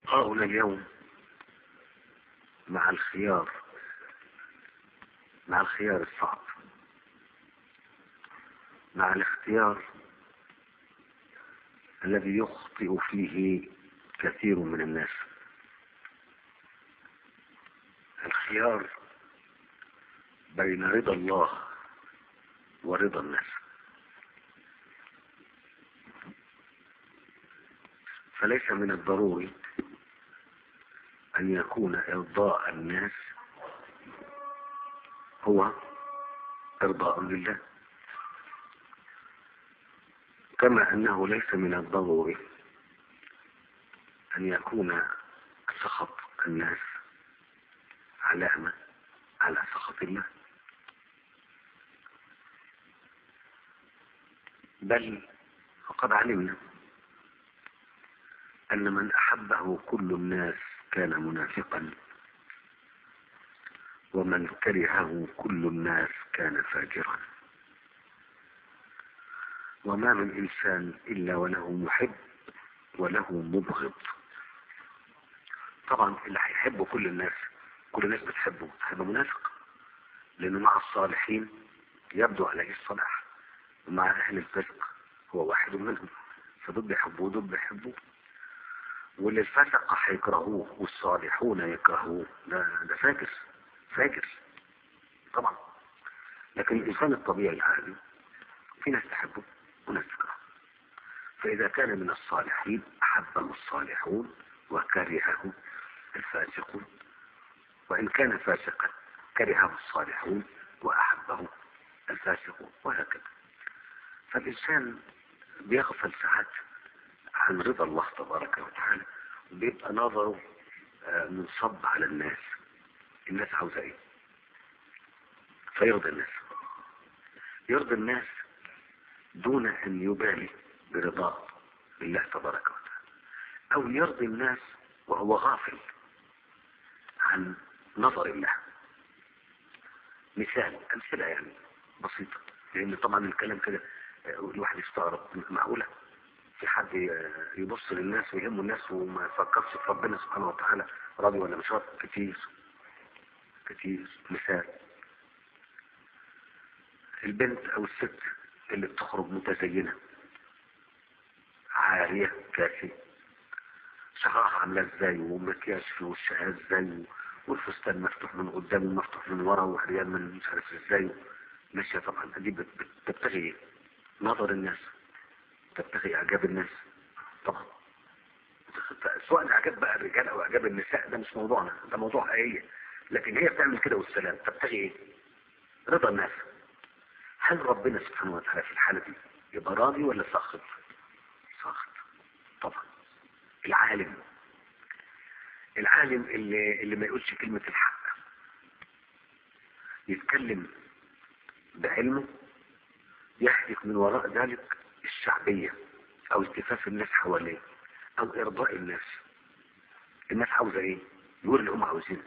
لقاؤنا اليوم مع الخيار مع الخيار الصعب مع الاختيار الذي يخطئ فيه كثير من الناس الخيار بين رضا الله ورضا الناس فليس من الضروري أن يكون إرضاء الناس هو إرضاء لله كما أنه ليس من الضروري أن يكون سخط الناس علامة على سخط الله بل وقد علمنا أن من أحبه كل الناس كان منافقا ومن كرهه كل الناس كان فاجرا وما من إنسان إلا وله محب وله مبغض طبعا اللي هيحب كل الناس كل الناس بتحبه هيبقى منافق لأنه مع الصالحين يبدو عليه الصلاح ومع أهل الفسق هو واحد منهم فدول بيحبوه ودول بيحبوه واللي الفسق هيكرهوه والصالحون يكرهوه ده ده فاجر فاجر طبعا لكن الإنسان الطبيعي العادي في ناس تحبه وناس تكرهه فإذا كان من الصالحين أحبه الصالحون وكرهه الفاسقون وإن كان فاسقا كرهه الصالحون وأحبه الفاسقون وهكذا فالإنسان بيغفل ساعات عن رضا الله تبارك وتعالى بيبقى نظره منصب على الناس الناس عاوزة ايه فيرضي الناس يرضي الناس دون ان يبالي برضاه الله تبارك وتعالى او يرضي الناس وهو غافل عن نظر الله مثال امثله يعني بسيطه لان طبعا الكلام كده الواحد يستغرب معقوله في حد يبص للناس ويهمه الناس وما يفكرش في ربنا سبحانه وتعالى راضي ولا مش راضي كتير كتير مثال البنت او الست اللي بتخرج متزينة عارية كافية شعرها عاملة ازاي ومكياج في وشها ازاي والفستان مفتوح من قدام ومفتوح من ورا وعريان من مش عارف ازاي ماشية طبعا دي بتبتغي نظر الناس تبتغي اعجاب الناس طبعا سواء اعجاب بقى الرجال او اعجاب النساء ده مش موضوعنا ده موضوع هي لكن هي بتعمل كده والسلام تبتغي ايه رضا الناس هل ربنا سبحانه وتعالى في الحالة دي يبقى راضي ولا ساخط ساخط طبعا العالم العالم اللي, اللي ما يقولش كلمة الحق يتكلم بعلمه يحدث من وراء ذلك الشعبية او التفاف الناس حواليه او ارضاء الناس الناس عاوزة ايه يقول اللي هم عاوزينه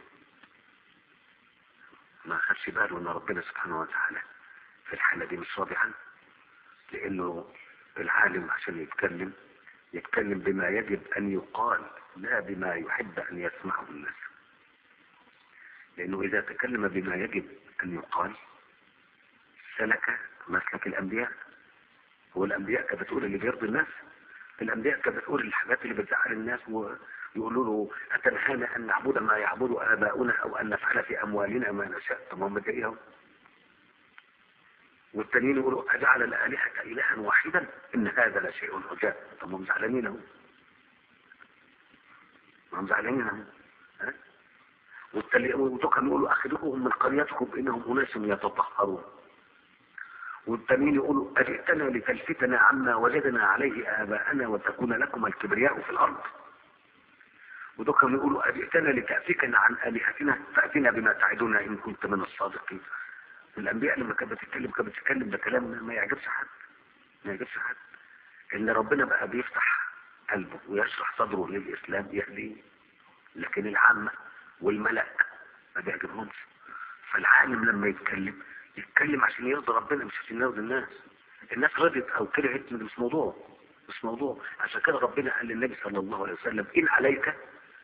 ما خدش باله ان ربنا سبحانه وتعالى في الحالة دي مش راضي عنه لانه العالم عشان يتكلم يتكلم بما يجب ان يقال لا بما يحب ان يسمعه الناس لانه اذا تكلم بما يجب ان يقال سلك مسلك الانبياء هو الانبياء كانت بتقول اللي بيرضي الناس الانبياء كانت بتقول الحاجات اللي بتزعل الناس ويقولوا له اتنهانا ان نعبد ما يعبد اباؤنا او ان نفعل في اموالنا ما نشاء طب هم ايه والتانيين يقولوا اجعل الالهه الها واحدا ان هذا لشيء عجاب طب هم زعلانين اهو هم زعلانين اهو ها والتانيين يقولوا اخرجوهم من قريتكم انهم اناس يتطهرون والتانيين يقولوا أجئتنا لتلفتنا عما وجدنا عليه آباءنا وتكون لكم الكبرياء في الأرض ودوكم يقولوا أجئتنا لتأفكنا عن آلهتنا فأتنا بما تعدنا إن كنت من الصادقين الأنبياء لما كانت بتتكلم كانت بتتكلم بكلام ما يعجبش حد ما يعجبش حد إن ربنا بقى بيفتح قلبه ويشرح صدره للإسلام يهديه لكن العامة والملأ ما بيعجبهمش فالعالم لما يتكلم يتكلم عشان يرضي ربنا مش عشان يرضي الناس الناس رضت او كرهت مش موضوع مش موضوع عشان كده ربنا قال للنبي صلى الله عليه وسلم ان عليك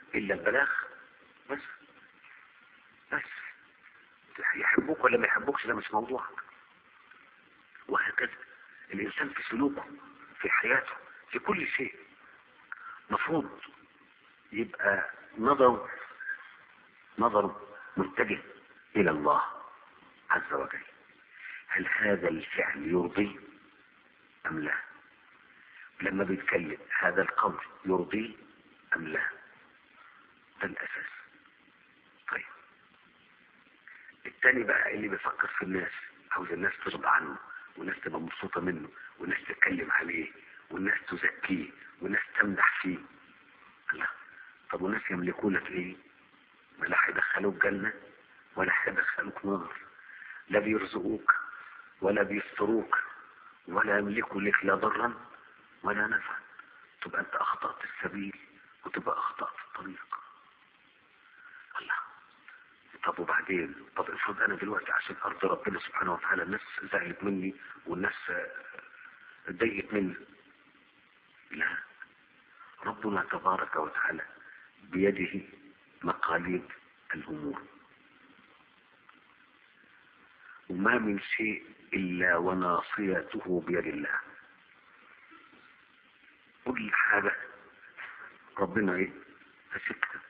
الا البلاغ بس بس يحبوك ولا ما يحبوكش ده مش موضوعك وهكذا الانسان في سلوكه في حياته في كل شيء مفروض يبقى نظر نظر متجه الى الله عز وجل هل هذا الفعل يرضي ام لا لما بيتكلم هذا القول يرضيه ام لا ده الاساس طيب التاني بقى اللي بيفكر في الناس عاوز الناس ترضى عنه والناس تبقى مبسوطة منه والناس تتكلم عليه والناس تزكيه والناس تمدح فيه لا طب والناس يملكونك ايه ما لا هيدخلوك جنة ولا هيدخلوك نار لا بيرزقوك ولا بيستروك ولا يملكوا لك لا ضرا ولا نفعا تبقى انت اخطأت السبيل وتبقى اخطأت الطريق الله طب وبعدين طب افرض انا دلوقتي عشان ارضي ربنا سبحانه وتعالى الناس زعلت مني والناس اتضايقت مني لا ربنا تبارك وتعالى بيده مقاليد الامور وما من شيء الا وناصيته بيد الله كل حاجة ربنا ايه فسكتها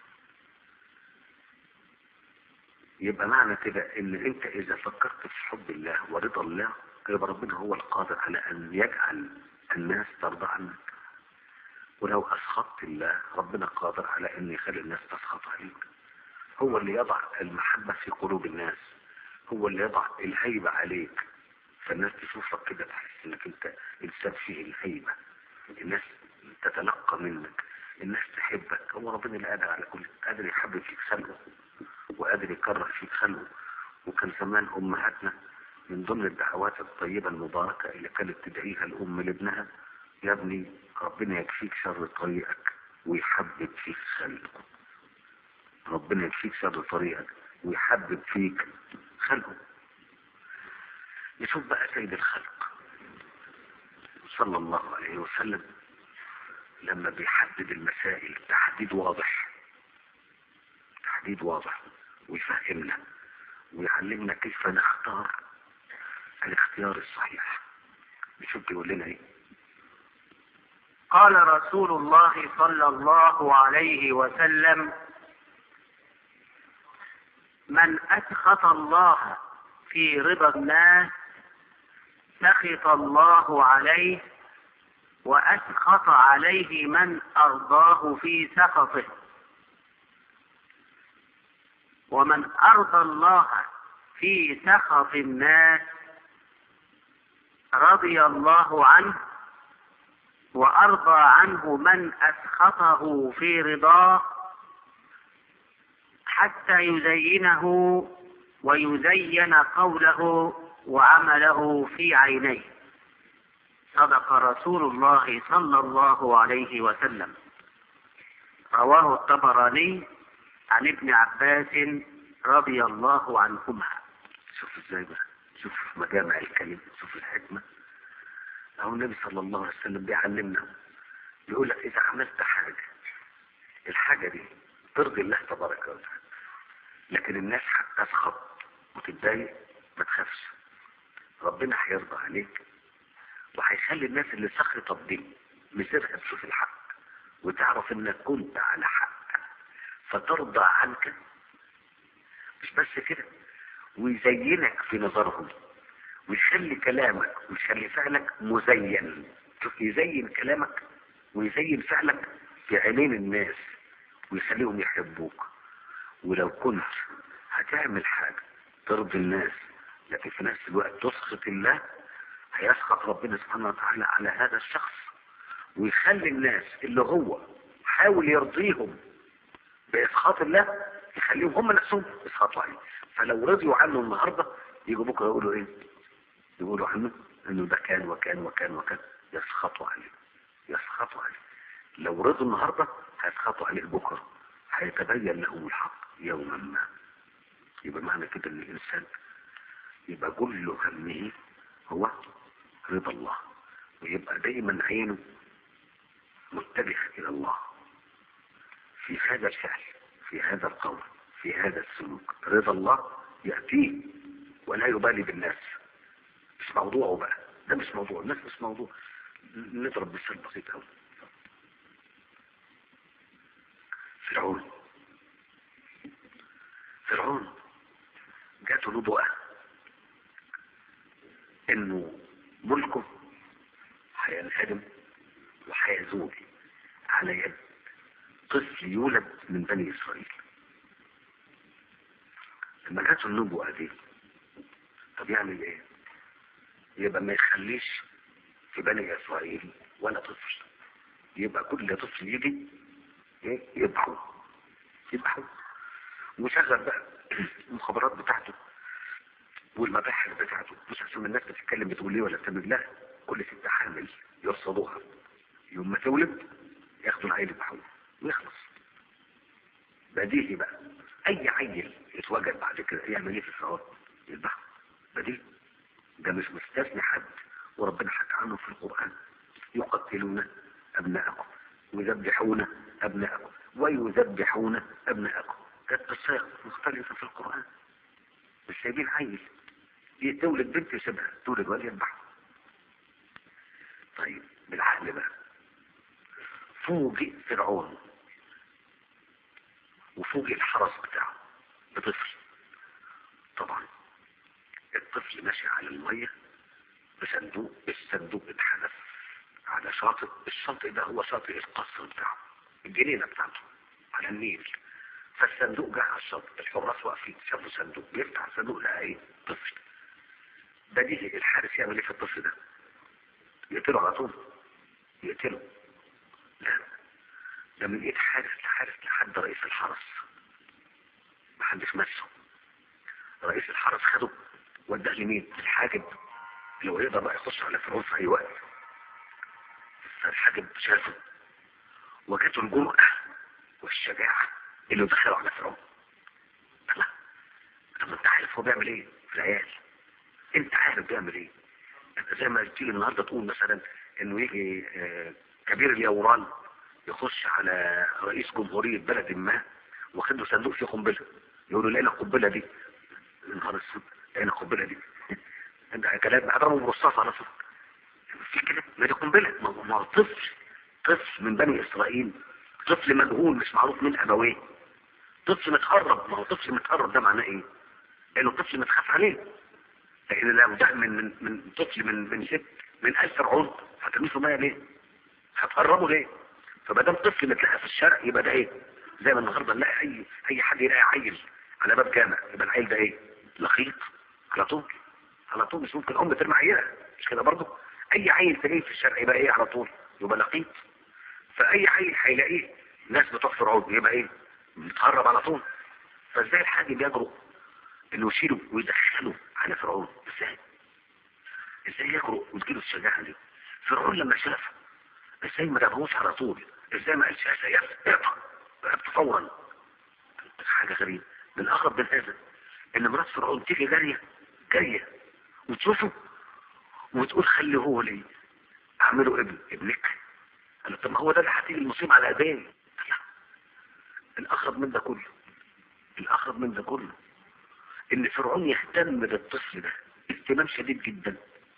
يبقى معنى كده ان انت اذا فكرت في حب الله ورضا الله يبقى ربنا هو القادر على ان يجعل الناس ترضى عنك ولو اسخطت الله ربنا قادر على ان يخلي الناس تسخط عليك هو اللي يضع المحبة في قلوب الناس هو اللي يضع الهيبة عليك فالناس تشوفك كده تحس انك انت انسان فيه الهيبة الناس تتلقى منك الناس تحبك هو ربنا اللي قادر على كل قادر يحبب فيك خلقه وقادر يكره فيك خلقه وكان زمان امهاتنا من ضمن الدعوات الطيبة المباركة اللي كانت تدعيها الام لابنها يا ابني ربنا يكفيك شر طريقك ويحبب فيك خلقه ربنا يكفيك شر طريقك ويحبب فيك خلقه نشوف بقى سيد الخلق صلى الله عليه وسلم لما بيحدد المسائل تحديد واضح تحديد واضح ويفهمنا ويعلمنا كيف نختار الاختيار الصحيح نشوف بيقول لنا ايه قال رسول الله صلى الله عليه وسلم من أسخط الله في رضا الناس سخط الله عليه وأسخط عليه من أرضاه في سخطه ومن أرضى الله في سخط الناس رضي الله عنه وأرضى عنه من أسخطه في رضاه حتى يزينه ويزين قوله وعمله في عينيه صدق رسول الله صلى الله عليه وسلم رواه الطبراني عن ابن عباس رضي الله عنهما شوف ازاي بقى شوف مجامع الكلمة شوف الحكمة اهو النبي صلى الله عليه وسلم بيعلمنا بيقول لك اذا عملت حاجة الحاجة دي ترضي الله تبارك وتعالى لكن الناس هتسخط وتتضايق ما تخافش ربنا هيرضى عليك وهيخلي الناس اللي سخطت دي مسيرها تشوف الحق وتعرف انك كنت على حق فترضى عنك مش بس كده ويزينك في نظرهم ويخلي كلامك ويخلي فعلك مزين شوف يزين كلامك ويزين فعلك في عينين الناس ويخليهم يحبوك ولو كنت هتعمل حاجة ترضي الناس لكن في نفس الوقت تسخط الله هيسخط ربنا سبحانه وتعالى على هذا الشخص ويخلي الناس اللي هو حاول يرضيهم بإسخاط الله يخليهم هم نفسهم يسخطوا عليه فلو رضيوا عنه النهاردة يجوا بكرة يقولوا ايه يقولوا عنه انه ده كان وكان وكان وكان يسخطوا عليه يسخطوا عليه لو رضوا النهاردة هيسخطوا عليه بكرة هيتبين لهم الحق يوما ما يبقى معنى كده ان الانسان يبقى كل همه هو رضا الله ويبقى دايما عينه متجه الى الله في هذا الفعل في هذا القول في هذا السلوك رضا الله يأتيه ولا يبالي بالناس مش موضوعه بقى ده مش موضوع الناس مش موضوع نضرب مثال بسيط قوي فرعون فرعون جاته نبوءة انه ملكه هينهدم وهيزول على يد طفل يولد من بني اسرائيل لما جاته النبوءة دي طب يعمل ايه يبقى ما يخليش في بني اسرائيل ولا طفل يبقى كل طفل يجي ايه يذبحوا يذبحوا وشغل بقى المخابرات بتاعته والمباحث بتاعته مش عشان الناس بتتكلم بتقول ليه ولا بتعمل لا كل ست حامل يرصدوها يوم ما تولد ياخدوا العيل يذبحوه ويخلص بديهي بقى اي عيل يتوجد بعد كده يعمل ايه في الفرعون يذبحه بديهي ده مش مستثني حد وربنا حكى عنه في القرآن يقتلون أبناءكم ويذبحون أبناءكم ويذبحون أبناءكم كانت قصة مختلفة في القرآن مش سايبين عيل تولد بنت يسيبها تولد ولد يذبحها طيب بالعقل بقى فوجئ فرعون وفوجئ الحرس بتاعه بطفل طبعا الطفل ماشي على المية بصندوق الصندوق اتحدث على شاطئ الشاطئ ده هو شاطئ القصر بتاعه الجنينة بتاعته على النيل فالصندوق جه على الشاطئ الحراس واقفين شافوا صندوق بيفتح الصندوق لقى ايه طفل بديهي الحارس يعمل ايه في الطفل ده يقتله على طول يقتله لا ده من ايد حارس لحارس لحد رئيس الحرس محدش مسه رئيس الحرس خده وداه لمين الحاجب اللي هو يقدر بقى يخش على فرعون في اي وقت فالحاجب شافه وجاته الجرأة والشجاعة اللي دخلوا على فرعون لا طب انت عارف هو بيعمل ايه في العيال انت عارف بيعمل ايه زي ما تيجي النهارده تقول مثلا انه يجي آه كبير اليوران يخش على رئيس جمهورية بلد ما واخد له صندوق فيه قنبله يقول له لقينا القنبله دي نهار السود لقينا القنبله دي ده كلام هضربه برصاص على طول في كده ما دي قنبله ما هو طفل طفل من بني اسرائيل طفل مجهول مش معروف مين ابويه طفل متهرب ما هو طفل متهرب ده معناه ايه؟ انه طفل متخاف عليه لان لو ده من من من طفل من من ست من ألف فرعون هترميه في ميه ليه؟ هتهربه ليه؟ فما دام طفل متلقى في الشارع يبقى ده ايه؟ زي ما النهارده نلاقي اي اي حد يلاقي عيل على باب جامع يبقى العيل ده ايه؟ لخيط على طول على طول مش ممكن ام ترمي عيالها مش كده برضه؟ اي عيل تلاقيه في الشارع يبقى ايه على طول؟ يبقى لقيط فاي عيل هيلاقيه ناس بتوع فرعون يبقى ايه؟ بيتهرب على طول فازاي الحاج بيجرؤ انه يشيله ويدخله على فرعون ازاي؟ ازاي يجرؤ وتجيله الشجاعه دي؟ فرعون لما شافه ازاي ما جابهوش على طول؟ ازاي ما قالش يا سيف اقطع رقبته فورا حاجه غريبه من اغرب من هذا ان مرات فرعون تيجي جاريه جاريه وتشوفه وتقول خلي هو لي اعمله ابن ابنك قال طب ما هو ده اللي هتيجي المصيبه على ايديه لا الاغرب من ده كله الاغرب من ده كله ان فرعون يهتم بالطفل ده اهتمام شديد جدا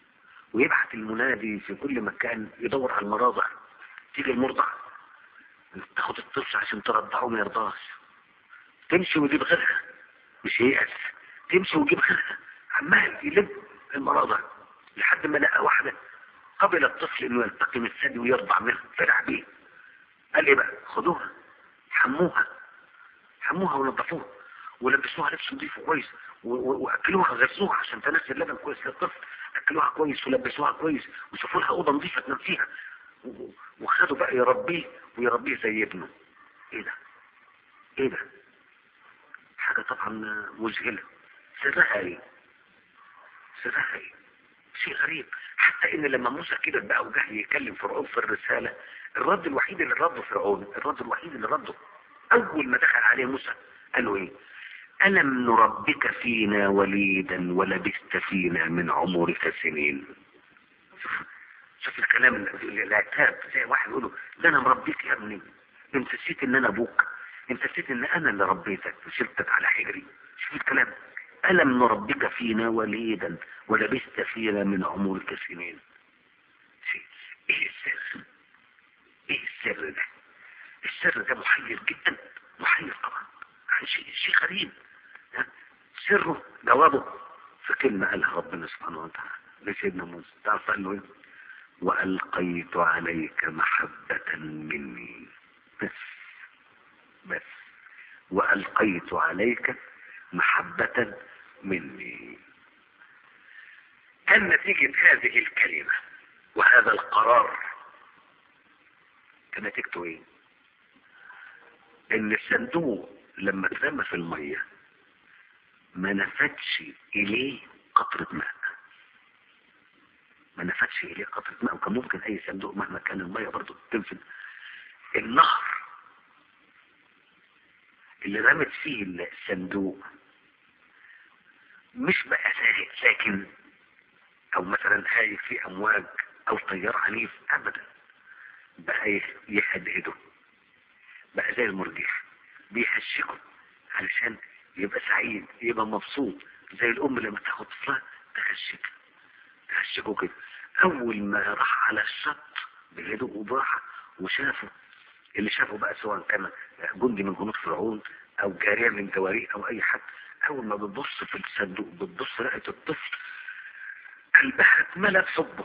ويبعت المنادي في كل مكان يدور على المراضع تيجي المرضع تاخد الطفل عشان ترضعه ما يرضاش تمشي ويجيب غيرها مش ييأس تمشي ويجيب غيرها عمال يلم المراضع لحد ما لقى واحدة قبل الطفل انه يلتقم الثدي ويرضع منها فرح بيه قال ايه بقى خدوها حموها حموها ونظفوها ولبسوها لبس نظيف وكويس واكلوها غسلوها عشان تنزل لبن كويس للطفل اكلوها كويس ولبسوها كويس وشوفوا لها اوضه نظيفه تنام فيها وخدوا بقى يربيه ويربيه زي ابنه ايه ده ايه ده حاجة طبعا مذهلة سرها ايه سرها ايه شيء غريب حتى ان لما موسى كده بقى وجه يكلم فرعون في الرسالة الرد الوحيد اللي رده فرعون الرد الوحيد اللي رده اول ما دخل عليه موسى قال له ايه ألم نربك فينا وليدا ولبثت فينا من عمرك سنين شوف شوف الكلام العتاب زي واحد يقول له ده انا مربيك يا ابني انت نسيت ان انا ابوك انت نسيت ان انا اللي ربيتك وشلتك على حجري شوف الكلام الم نربك فينا وليدا ولبست فينا من عمرك سنين شيء. ايه السر ايه السر ده السر ده محير جدا محير طبعا يعني شيء شيء غريب ها؟ سره جوابه في كلمة قالها ربنا سبحانه وتعالى لسيدنا موسى تعرف قال له ايه وألقيت عليك محبة مني بس بس وألقيت عليك محبة مني كان نتيجة هذه الكلمة وهذا القرار كان نتيجته ايه ان الصندوق لما اترمى في المية ما نفتش اليه قطرة ماء ما نفتش اليه قطرة ماء وكان ممكن اي صندوق مهما كان المية برضه تنفذ النهر اللي رمت فيه الصندوق مش بقى ساكن او مثلا هايف في امواج او تيار عنيف ابدا بقى يهدهده بقى زي المرجح بيهشكه علشان يبقى سعيد يبقى مبسوط زي الام لما تاخد طفلها تهشك تهشكه كده اول ما راح على الشط بهدوء وبراحه وشافه اللي شافه بقى سواء كان جندي من جنود فرعون او جاريه من جواريه او اي حد اول ما بتبص في الصندوق بتبص لقت الطفل قلبها اتملى بحبه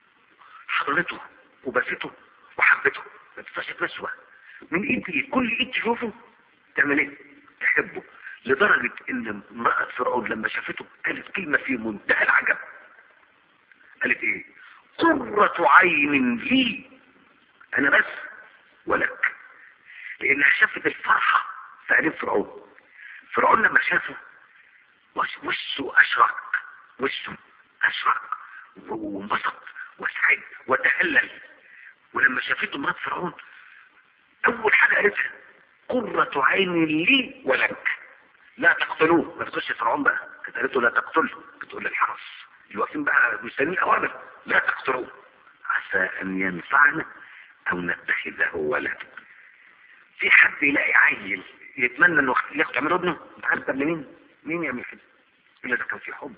حضرته وبسته وحبته ما تنفعش تنسوه من ايد لايد كل ايد تشوفه تعمل ايه تحبه لدرجة ان امرأة فرعون لما شافته قالت كلمة في منتهى العجب قالت ايه قرة عين لي انا بس ولك لانها شافت الفرحة في عينين فرعون فرعون لما شافه وش- وشه اشرق وشه اشرق وانبسط وسعد وتهلل ولما شافته مرات فرعون اول حاجة قالتها قرة عين لي ولك لا تقتلوه ما تقولش فرعون بقى كانت قالت له لا تقتله بتقول للحرس اللي واقفين بقى مستنيين الاوامر لا تقتلوه عسى ان ينفعنا او نتخذه ولدا في حد يلاقي عيل يتمنى انه ياخد يعمله ابنه انت عارف قبل مين مين يعمل كده الا ده كان في حب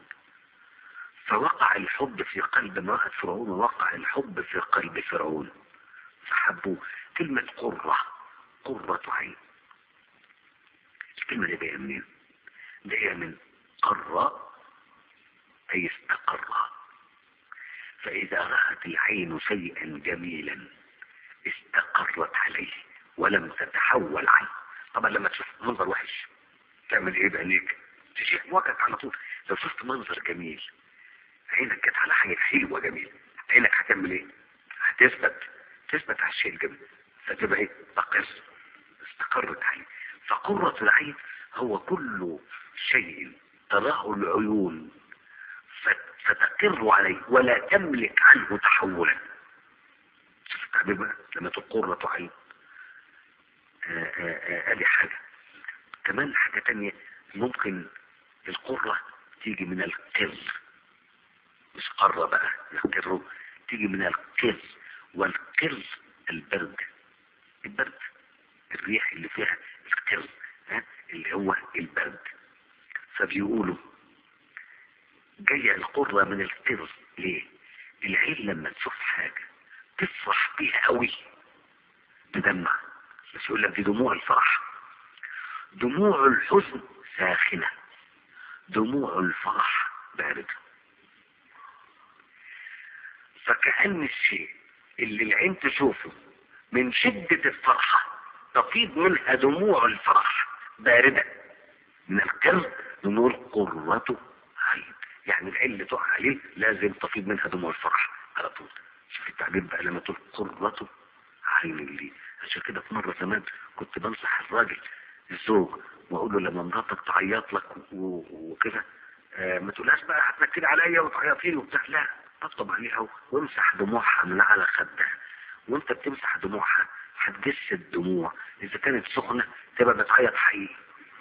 فوقع الحب في قلب امرأة فرعون ووقع الحب في قلب فرعون فحبوا كلمة قرة قرة عين الكلمة دي جاية منين؟ جاية من قرة أي استقر فإذا رأت العين شيئا جميلا استقرت عليه ولم تتحول عنه طبعا لما تشوف منظر وحش تعمل ايه بعينيك تشيح وقت على طول لو شفت منظر جميل عينك جت على حاجة حلوة جميلة عينك هتعمل ايه هتثبت تثبت على الشيء الجميل فتبقى ايه تقر استقرت عليه فقرة العين هو كل شيء تراه العيون فت- فتقر عليه ولا تملك عنه تحولا شوف التعبير بقى لما تقول قرة عين آه، آه، آه، ادي حاجة كمان حاجة تانية ممكن القرة تيجي من القر مش قرة بقى القر تيجي من القر والقر البرد البرد الريح اللي فيها القر ها اللي هو البرد فبيقولوا جاية القرة من القر ليه العين لما تشوف حاجة تفرح بيها قوي تدمع بس يقول لك دي دموع الفرح دموع الحزن ساخنة دموع الفرح باردة فكأن الشيء اللي العين تشوفه من شدة الفرحة تفيض منها دموع الفرح باردة من القلب نقول قرة عين يعني العين اللي تقع عليه لازم تفيض منها دموع الفرح على طول شوف التعبير بقى لما تقول قرة عين لي عشان كده في مرة زمان كنت بنصح الراجل الزوج واقول له لما مراتك تعيط لك و- وكده آه، ما تقولهاش بقى هتنكد عليا وتعيطي لي وبتاع لا طبطب عليها وامسح دموعها من على خدها وانت بتمسح دموعها هتجس الدموع اذا كانت سخنه تبقى بتعيط حقيقي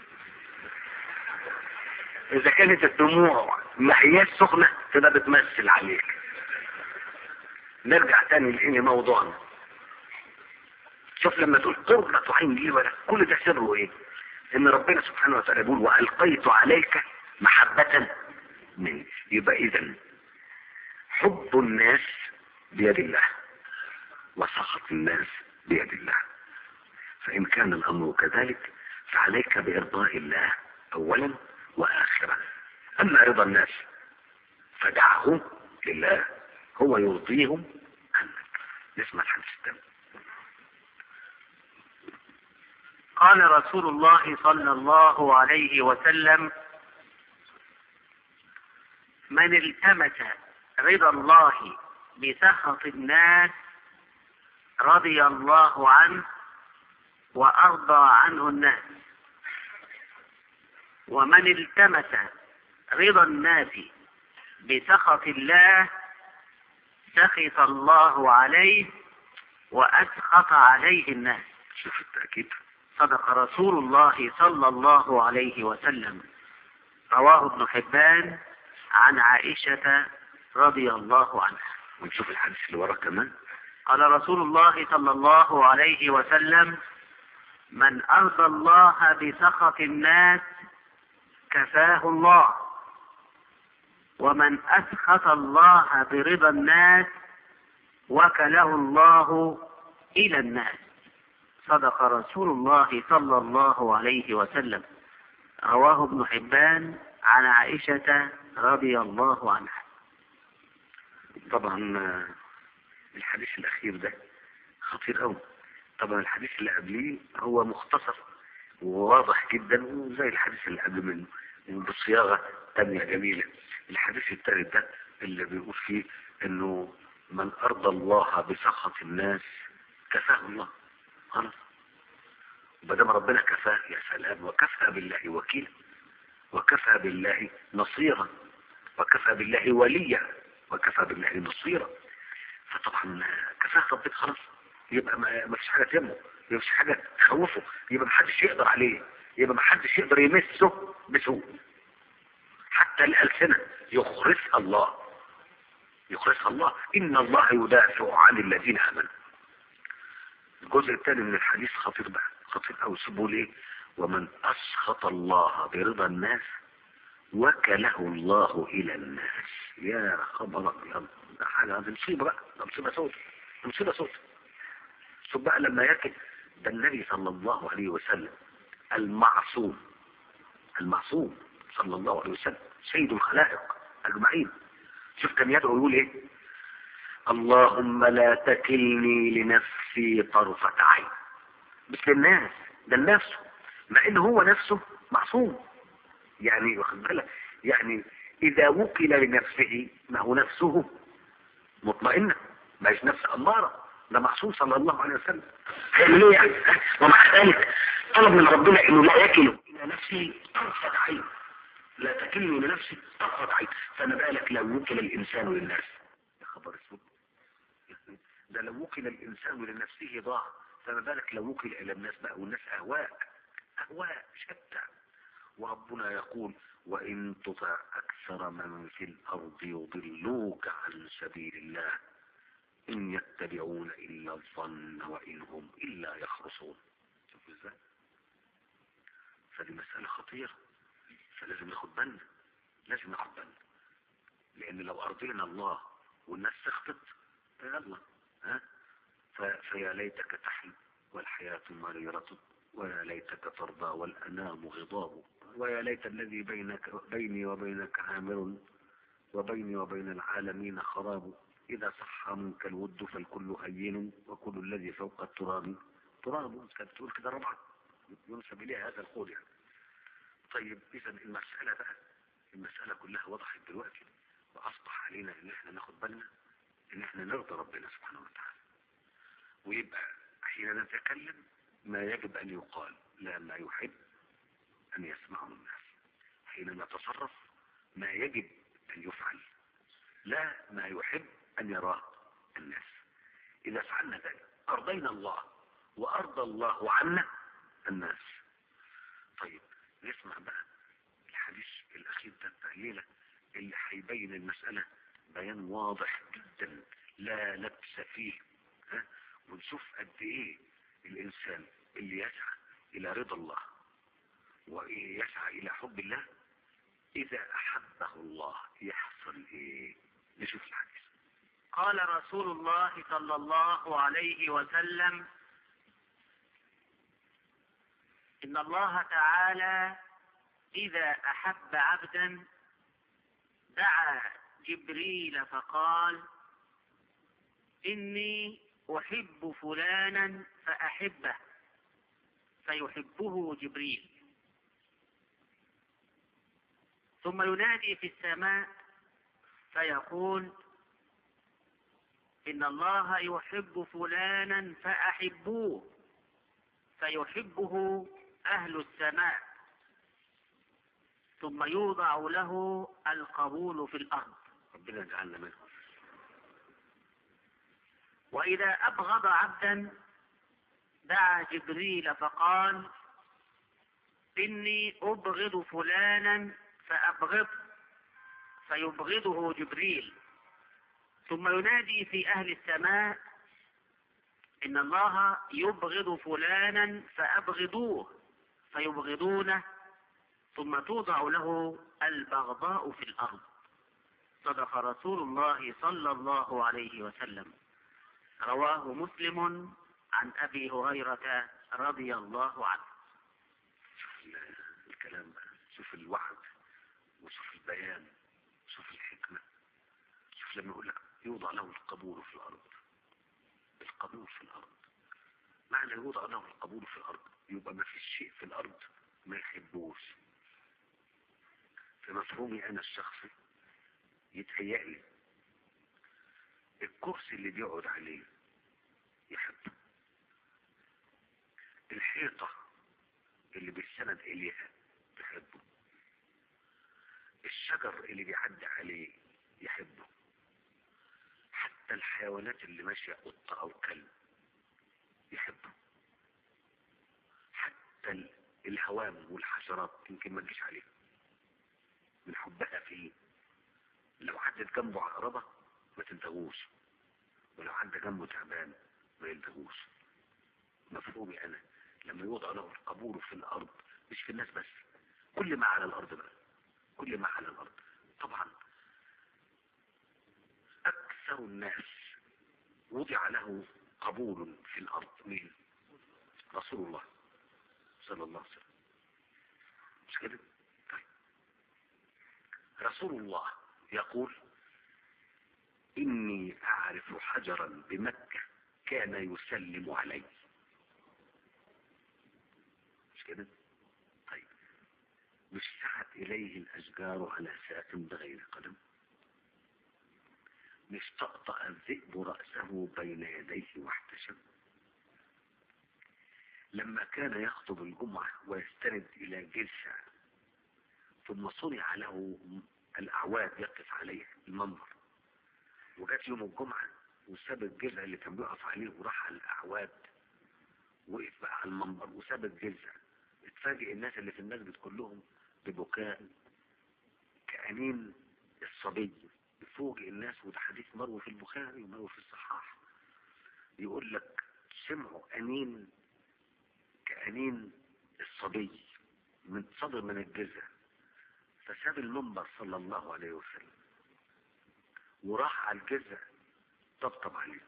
اذا كانت الدموع ما هياش سخنه تبقى بتمثل عليك نرجع تاني لإني موضوعنا شوف لما تقول قرة عين لي ولا كل ده سره ايه ان ربنا سبحانه وتعالى يقول والقيت عليك محبة مني يبقى اذا حب الناس بيد الله وسخط الناس بيد الله فإن كان الأمر كذلك فعليك بإرضاء الله أولا وآخرا أما رضا الناس فدعه لله هو يرضيهم عنك نسمع الحديث الثاني قال رسول الله صلى الله عليه وسلم من التمس رضا الله بسخط الناس رضي الله عنه وأرضى عنه الناس ومن التمس رضا الناس بسخط الله سخط الله عليه وأسخط عليه الناس شوف التأكيد صدق رسول الله صلى الله عليه وسلم رواه ابن حبان عن عائشة رضي الله عنها ونشوف الحديث اللي وراه كمان قال رسول الله صلى الله عليه وسلم من أرضى الله بسخط الناس كفاه الله ومن أسخط الله برضا الناس وكله الله إلى الناس صدق رسول الله صلى الله عليه وسلم رواه ابن حبان عن عائشة رضي الله عنها طبعا آه، الحديث الأخير ده خطير أوي طبعا الحديث اللي قبليه هو مختصر وواضح جدا وزي الحديث اللي قبل منه بصياغة تانية جميلة الحديث الثالث ده اللي بيقول فيه انه من ارضى الله بسخط الناس كفاه الله خلاص بدل ربنا كفاه يا سلام وكفى بالله وكيلا وكفى بالله نصيرا وكفى بالله وليا وكفى بالله نصيرا فطبعا كفاه ربنا خلاص يبقى ما ما فيش حاجه تهمه يبقى ما فيش حاجه تخوفه يبقى ما حدش يقدر عليه يبقى ما حدش يقدر يمسه بسوء حتى الألسنة يخرسها الله يخرسها الله إن الله يدافع عن الذين آمنوا الجزء الثاني من الحديث خطير بقى خطير أو سبوا ليه ومن أسخط الله برضا الناس وكله الله إلى الناس يا خبر أبيض ده حاجة دي مصيبة بقى ده مصيبة سود ده مصيبة سود شوف بقى لما يكن ده النبي صلى الله عليه وسلم المعصوم المعصوم صلى الله عليه وسلم سيد الخلائق أجمعين شوف كان يدعو يقول ايه اللهم لا تكلني لنفسي طرفة عين مش للناس ده لنفسه مع ان هو نفسه معصوم يعني واخد بالك يعني اذا وكل لنفسه ما هو نفسه مطمئنة ما هيش نفس امارة ده معصوم صلى الله عليه وسلم هيعمل ايه يعني ومع ذلك طلب من ربنا انه لا يكل الى نفسه طرفة عين لا تكلني لنفسي طرفة عين فما بالك لو وكل الانسان للناس يا خبر اسود ده لو وكل الانسان لنفسه ضاع فما بالك لو وكل الى الناس بقى والناس اهواء اهواء شتى وربنا يقول وان تطع اكثر من في الارض يضلوك عن سبيل الله ان يتبعون الا الظن وان هم الا يخرصون شوف ازاي فدي مسألة خطيرة فلازم ناخد بالنا لازم ناخد بالنا لان لو ارضينا الله والناس سخطت يلا ها ف- فيا ليتك تحلم والحياة مريرة ويا ليتك ترضى والأنام غضاب ويا ليت الذي بينك بيني وبينك عامر وبيني وبين العالمين خراب إذا صح منك الود فالكل هين وكل الذي فوق التراب تراب كانت تقول كده ربعة ينسب إليها هذا القول يعني طيب إذا المسألة بقى المسألة كلها وضحت دلوقتي وأصبح علينا إن إحنا ناخد بالنا إن إحنا نرضى ربنا سبحانه وتعالى ويبقى حين نتكلم ما يجب أن يقال لا ما يحب أن يسمعه الناس حين نتصرف ما يجب أن يفعل لا ما يحب أن يراه الناس إذا فعلنا ذلك أرضينا الله وأرضى الله عنا الناس طيب نسمع بقى الحديث الأخير ده بتاع الليلة اللي هيبين المسألة بيان واضح جدا لا لبس فيه ها ونشوف قد ايه الانسان اللي يسعى الى رضا الله ويسعى الى حب الله اذا احبه الله يحصل ايه نشوف الحديث قال رسول الله صلى الله عليه وسلم إن الله تعالى إذا أحب عبدا دعا جبريل فقال إني أحب فلانا فأحبه فيحبه جبريل ثم ينادي في السماء فيقول إن الله يحب فلانا فأحبوه فيحبه أهل السماء ثم يوضع له القبول في الأرض ربنا يجعلنا منهم وإذا أبغض عبدا دعا جبريل فقال إني أبغض فلانا فأبغض فيبغضه جبريل ثم ينادي في أهل السماء إن الله يبغض فلانا فأبغضوه فيبغضونه ثم توضع له البغضاء في الأرض صدق رسول الله صلى الله عليه وسلم رواه مسلم عن أبي هريرة رضي الله عنه شوف ال- الكلام بقى شوف الوعد وشوف البيان شوف الحكمة شوف لما يقول لك يوضع له القبول في الأرض القبول في الأرض معنى يوضع له القبول في الأرض يبقى ما فيش شيء في الأرض ما يحبوش في مفهومي أنا الشخصي يتهيألي الكرسي اللي بيقعد عليه يحبه الحيطة اللي بيستند إليها تحبه الشجر اللي بيعدي عليه يحبه حتى الحيوانات اللي ماشية قطة أو كلب يحبه حتى ال- الهوام والحشرات يمكن ما تجيش عليه من حبها فيه لو عدت جنبه عقربة ما تنتهوش ولو عدى جنبه تعبان ما ينتهوش مفهومي أنا لما يوضع له القبول في الأرض مش في الناس بس كل ما على الأرض بقى كل ما على الأرض طبعا أكثر الناس وضع له قبول في الأرض مين رسول الله صلى الله عليه وسلم مش كده طيب رسول الله يقول إني أعرف حجرا بمكة كان يسلم علي مش كده طيب مش سعت إليه الأشجار على ساق بغير قدم مش طأطأ الذئب رأسه بين يديه واحتشم لما كان يخطب الجمعة ويستند إلى جلسة ثم صنع له الأعواد يقف عليه المنبر وجات يوم الجمعة وساب الجذع اللي كان بيقف عليه وراح على الأعواد وقف بقى على المنبر وساب الجذع اتفاجئ الناس اللي في المسجد كلهم ببكاء كأنين الصبي يفوجئ الناس وده حديث مروي في البخاري ومروي في الصحاح يقول لك سمعوا أنين كأنين الصبي من صدر من الجذع فساب المنبر صلى الله عليه وسلم وراح على الجذع طبطب عليه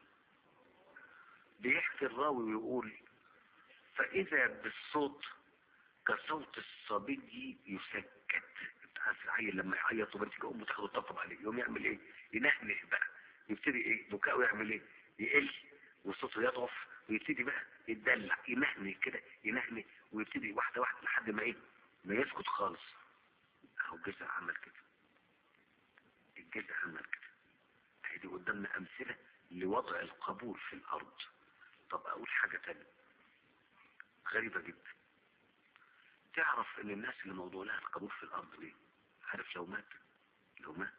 بيحكي الراوي ويقول فإذا بالصوت كصوت الصبي يسكت تعرف العيل لما يعيط وبنتي امه تاخده تطبطب عليه يقوم يعمل ايه ينهنه بقى يبتدي ايه بكاؤه يعمل ايه يقل وصوته يضعف ويبتدي بقى يتدلع ينهنه كده ينهنه ويبتدي واحده واحده لحد ما ايه ما يسكت خالص اهو الجزء عمل كده الجزء عمل كده هيدي قدامنا امثله لوضع القبول في الارض طب اقول حاجه تانية غريبه جدا تعرف ان الناس اللي موضوع لها القبول في الارض ليه عارف لو مات لو مات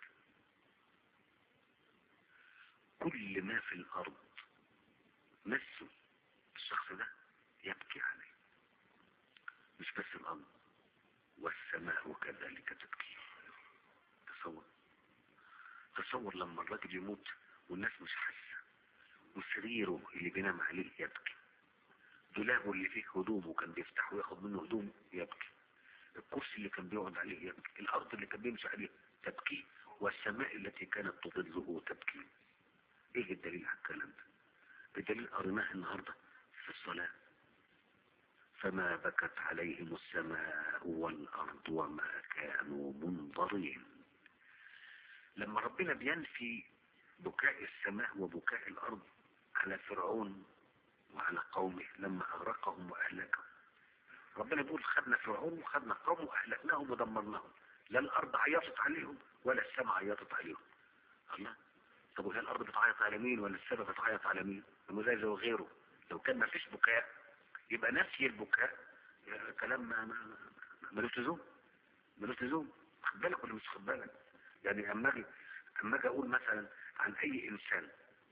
كل ما في الارض مسه الشخص ده يبكي عليه مش بس الارض والسماء كذلك تبكي تصور تصور لما الراجل يموت والناس مش حاسه وسريره اللي بينام عليه يبكي دولابه اللي فيه هدومه كان بيفتحه وياخد منه هدوم يبكي الكرسي اللي كان بيقعد عليه يبكي الارض اللي كان بيمشي عليه تبكي والسماء التي كانت تظله تبكي ايه الدليل على الكلام ده الدليل قريناه النهارده في الصلاه فما بكت عليهم السماء والارض وما كانوا منظرين لما ربنا بينفي بكاء السماء وبكاء الارض على فرعون وعلى قومه لما اغرقهم واهلكهم ربنا بيقول خدنا فرعون وخدنا قومه واهلكناهم ودمرناهم لا الارض عيطت عليهم ولا السماء عيطت عليهم الله طب وهي الارض بتعيط على مين ولا السماء بتعيط على مين المزايز وغيره لو كان ما فيش بكاء يبقى نفي البكاء يا كلام ما ما- ملوش لزوم ملوش لزوم خد بالك ولا مش خد بالك يعني اما اجي اما اجي اقول مثلا عن اي انسان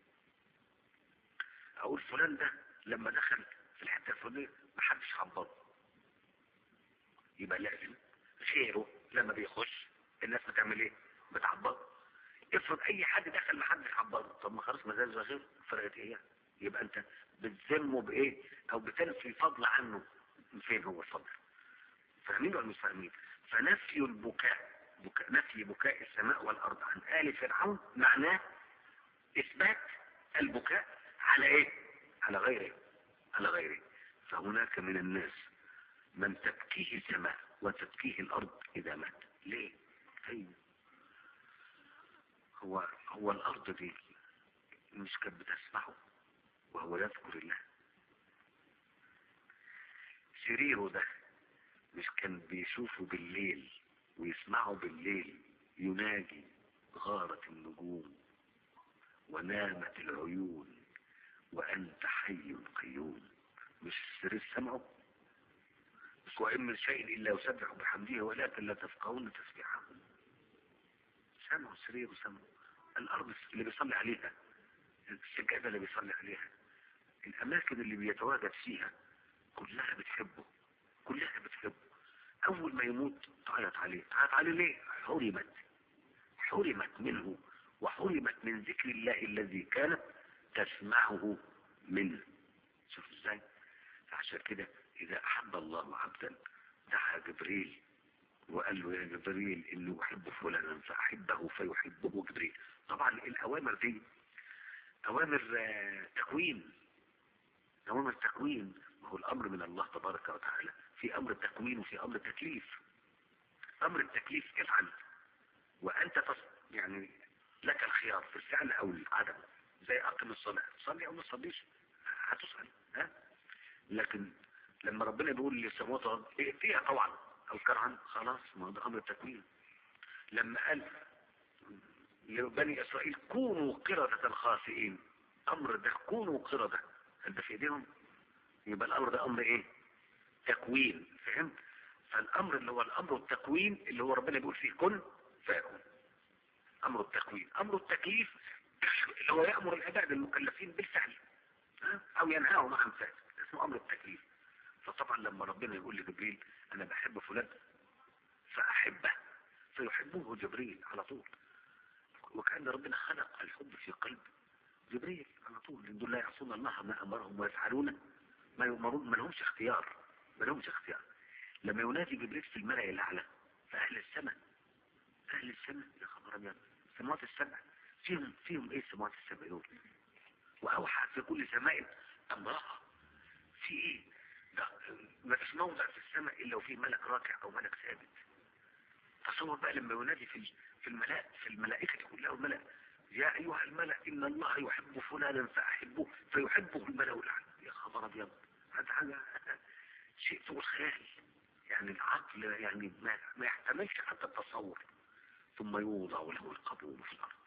اقول فلان ده لما دخل في الحته الفلانيه ما حدش عبره يبقى لازم غيره لما بيخش الناس بتعمل ايه بتعبره افرض اي حد دخل ما حدش عبره طب ما خلاص ما زال غيره فرقت ايه يعني؟ يبقى انت بتذمه بايه او بتنفي الفضل عنه فين هو الفضل فاهمين ولا مش فاهمين فنفي البكاء بكاء نفي بكاء السماء والارض عن ال فرعون معناه اثبات البكاء على ايه على غيره على غيره فهناك من الناس من تبكيه السماء وتبكيه الارض اذا مات ليه هي هو هو الارض دي مش كانت بتسمعه وهو يذكر الله سريره ده مش كان بيشوفه بالليل ويسمعه بالليل يناجي غارت النجوم ونامت العيون وأنت حي قيوم مش السرير سمعه مش وإن من شيء إلا يسبح بحمده ولكن لا تفقهون تسبيحهم سمعوا السرير وسمعوا الأرض اللي بيصلي عليها السجادة اللي بيصلي عليها الأماكن اللي بيتواجد فيها كلها بتحبه كلها بتحبه أول ما يموت تعيط عليه تعيط عليه ليه حرمت حرمت منه وحرمت من ذكر الله الذي كانت تسمعه منه شوف ازاي فعشان كده إذا أحب الله عبدا دعا جبريل وقال له يا جبريل إني أحب فلانا فأحبه فيحبه جبريل طبعا الأوامر دي أوامر آه، تكوين أوامر تكوين وهو الأمر من الله تبارك وتعالى في أمر تكوين وفي أمر تكليف أمر التكليف افعل وأنت تص... يعني لك الخيار في الفعل أو العدم زي أقم الصلاة صلي أو ما تصليش هتسأل ها لكن لما ربنا بيقول للسماوات والأرض ائتيها طوعا أو كرها خلاص ما هو ده أمر تكوين لما قال لبني إسرائيل كونوا قردة خاسئين أمر ده كونوا قردة هل ده في إيديهم يبقى الأمر ده أمر إيه تكوين فهمت فالأمر اللي هو الأمر التكوين اللي هو ربنا بيقول فيه كن فيكون أمر التكوين أمر التكليف اللي هو يأمر العباد المكلفين بالفعل ها؟ أو ينهاهم عن فعل اسمه أمر التكليف فطبعا لما ربنا يقول لجبريل أنا بحب فلان فأحبه فيحبه جبريل على طول وكأن ربنا خلق الحب في قلب جبريل على طول لأن دول لا يعصون الله ما أمرهم ويفعلون ما يؤمرون ما لهمش اختيار ما لهمش اختيار لما ينادي جبريل في الملأ الأعلى فأهل السماء أهل السماء يا خبر أبيض سماوات السبع فيهم فيهم إيه سماوات السبع دول وأوحى في كل سماء أمرها في إيه ده ما فيش موضع في السماء إلا وفيه ملك راكع أو ملك ثابت تصور بقى لما ينادي في في الملائكة في الملائكة كلها والملأ يا أيها الملأ إن الله يحب فلانا فأحبه فيحبه الملأ الأعلى يا خبر أبيض هذا حاجة شيء فوق الخيال يعني العقل يعني ما, ما يحتملش حتى التصور ثم يوضع له القبول في الأرض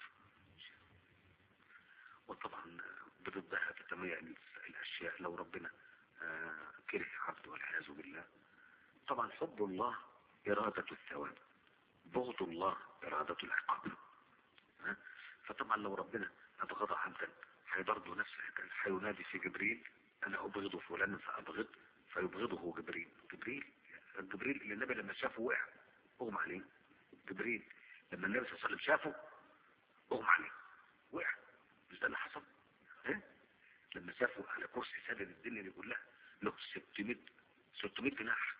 وطبعا بضدها تتميز الأشياء لو ربنا آه، كره عبده والعياذ بالله طبعا حب الله إرادة الثواب بغض الله إرادة العقاب ها؟ فطبعا لو ربنا أبغض عبدا هيبرضه نفسه هينادي في جبريل أنا أبغض فلانا فأبغض فيبغضه جبريل جبريل جبريل اللي النبي لما شافه وقع أغمى عليه جبريل لما النبي صلى الله عليه وسلم شافه أغمى عليه وقع مش ده اللي حصل ها؟ لما شافه على كرسي سدد الدنيا دي كلها له 600 600 جناح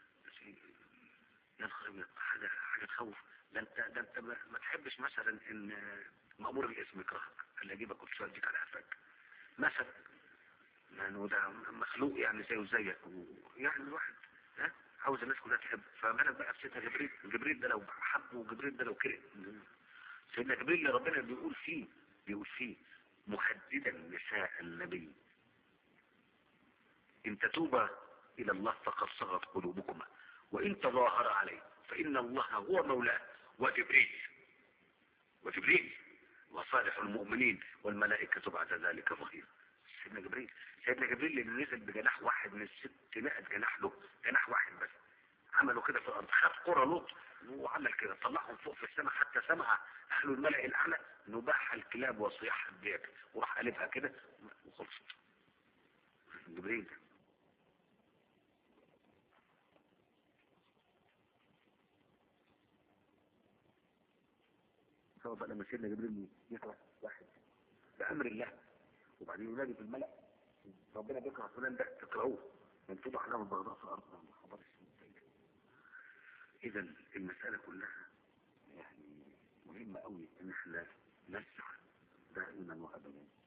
يا نهار أبيض، حاجه حاجه تخوف ده انت ده انت ما, ما تحبش مثلا ان مأمور الاسم يكرهك اللي يجيبك كل شويه يديك على قفاك مثلا لانه ده مخلوق يعني زيه وزيك يعني الواحد ها عاوز الناس كلها تحب فما بالك بقى بسيدنا جبريل جبريل ده لو حب وجبريل ده لو كره سيدنا جبريل اللي ربنا بيقول فيه بيقول فيه محددا نساء النبي ان تتوبا الى الله فقد صغت قلوبكما وان تظاهر عليه فان الله هو مولاه وجبريل وجبريل وصالح المؤمنين والملائكة بعد ذلك ظهير سيدنا جبريل سيدنا جبريل اللي نزل بجناح واحد من الستمائة جناح له جناح واحد بس عملوا كده في الارض خد قرى لوط وعمل كده طلعهم فوق في السماء حتى سمع اهل الملأ الاعلى نباح الكلاب وصياح الديك وراح قلبها كده وخلصت جبريل سواء بقى لما سيدنا جبريل يطلع واحد بأمر الله وبعدين ينادي في الملأ ربنا بيكره فلان ده تكرهوه من توضح له البغضاء في الأرض ما خبرش إذا المسألة كلها يعني مهمة قوي إن احنا نسعى دائما وأبدا